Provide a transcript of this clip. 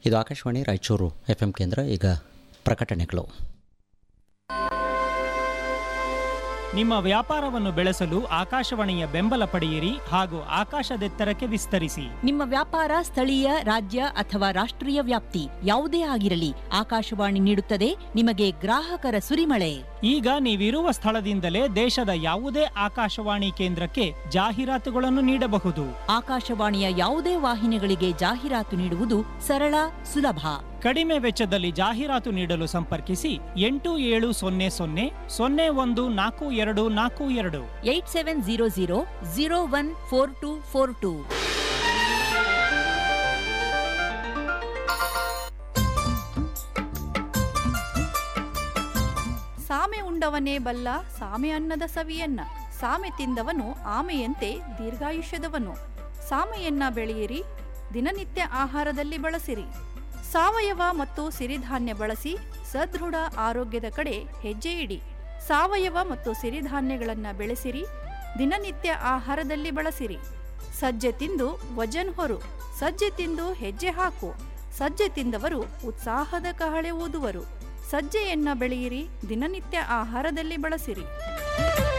ಇದು Akashvani Raichur F M ಕೇಂದ್ರ ಈಗ ಪ್ರಕಟಣೆಗಳು ನಿಮ್ಮ ವ್ಯಾಪಾರವನ್ನು ಬೆಳೆಸಲು ಆಕಾಶವಾಣಿಯ ಬೆಂಬಲ ಪಡೆಯಿರಿ ಹಾಗೂ ಆಕಾಶದೆತ್ತರಕ್ಕೆ ವಿಸ್ತರಿಸಿ ನಿಮ್ಮ ವ್ಯಾಪಾರ ಸ್ಥಳೀಯ ರಾಜ್ಯ ಅಥವಾ ರಾಷ್ಟ್ರೀಯ ವ್ಯಾಪ್ತಿ ಯಾವುದೇ ಆಗಿರಲಿ ಆಕಾಶವಾಣಿ ನೀಡುತ್ತದೆ ನಿಮಗೆ ಗ್ರಾಹಕರ ಸುರಿಮಳೆ ಈಗ ನೀವಿರುವ ಸ್ಥಳದಿಂದಲೇ ದೇಶದ ಯಾವುದೇ ಆಕಾಶವಾಣಿ ಕೇಂದ್ರಕ್ಕೆ ಜಾಹೀರಾತುಗಳನ್ನು ನೀಡಬಹುದು ಆಕಾಶವಾಣಿಯ ಯಾವುದೇ ವಾಹಿನಿಗಳಿಗೆ ಜಾಹೀರಾತು ನೀಡುವುದು ಸರಳ ಸುಲಭ ಕಡಿಮೆ ವೆಚ್ಚದಲ್ಲಿ ಜಾಹೀರಾತು ನೀಡಲು ಸಂಪರ್ಕಿಸಿ ಎಂಟು ಏಳು ಸೊನ್ನೆ ಸೊನ್ನೆ ಸೊನ್ನೆ ಒಂದು ನಾಲ್ಕು ಎರಡು ನಾಲ್ಕು ಎರಡು eight seven zero zero zero one four two four two ಸಾಮೆ ಉಂಡವನೇ ಬಲ್ಲ ಸಾಮೆ ಅನ್ನದ ಸವಿಯನ್ನ ಸಾಮೆ ತಿಂದವನು ಆಮೆಯಂತೆ ದೀರ್ಘಾಯುಷ್ಯದವನು ಸಾಮೆಯನ್ನ ಬೆಳೆಯಿರಿ ದಿನನಿತ್ಯ ಆಹಾರದಲ್ಲಿ ಬಳಸಿರಿ ಸಾವಯವ ಮತ್ತು ಸಿರಿಧಾನ್ಯ ಬಳಸಿ ಸದೃಢ ಆರೋಗ್ಯದ ಕಡೆ ಹೆಜ್ಜೆ ಇಡಿ ಸಾವಯವ ಮತ್ತು ಸಿರಿಧಾನ್ಯಗಳನ್ನ ಬೆಳೆಸಿರಿ ದಿನನಿತ್ಯ ಆಹಾರದಲ್ಲಿ ಬಳಸಿರಿ ಸಜ್ಜೆ ತಿಂದು ವಜನ್ ಹೊರು ಸಜ್ಜೆ ತಿಂದು ಹೆಜ್ಜೆ ಹಾಕು ಸಜ್ಜೆ ತಿಂದವರು ಉತ್ಸಾಹದ ಕಹಳೆ ಊದುವರು ಸಜ್ಜೆಯನ್ನ ಬೆಳೆಯಿರಿ ದಿನನಿತ್ಯ ಆಹಾರದಲ್ಲಿ ಬಳಸಿರಿ